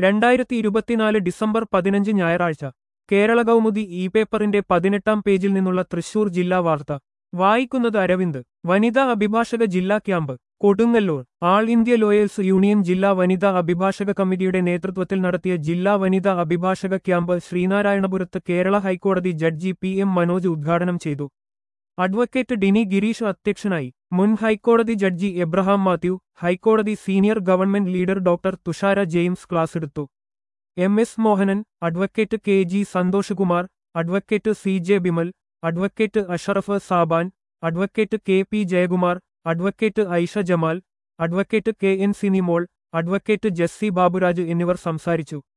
രണ്ടായിരത്തി ഇരുപത്തിനാല് ഡിസംബർ പതിനഞ്ച് ഞായറാഴ്ച കേരള കൗമുദി ഇ പേപ്പറിന്റെ പതിനെട്ടാം പേജിൽ നിന്നുള്ള തൃശൂർ ജില്ലാ വാർത്ത വായിക്കുന്നത് അരവിന്ദ് വനിതാ അഭിഭാഷക ജില്ലാ camp Kodungallur all India lawyers union ജില്ലാ വനിതാ അഭിഭാഷക കമ്മിറ്റിയുടെ നേതൃത്വത്തിൽ നടത്തിയ ജില്ലാ വനിതാ അഭിഭാഷക ക്യാമ്പ് ശ്രീനാരായണപുരത്ത് കേരള ഹൈക്കോടതി ജഡ്ജി പി എം മനോജ് ഉദ്ഘാടനം ചെയ്തു അഡ്വക്കേറ്റ് ഡിനി ഗിരീഷ് അധ്യക്ഷനായി മുൻ ഹൈക്കോടതി ജഡ്ജി എബ്രഹാം മാത്യു ഹൈക്കോടതി senior government leader doctor Thushara James class എടുത്തു M S Mohanan advocate K G Santhoshkumar advocate C J Bimal advocate Ashraf Saban advocate K P Jayakumar advocate Aisha Jamal advocate K N Sinimol advocate Jessy Baburaj എന്നിവർ സംസാരിച്ചു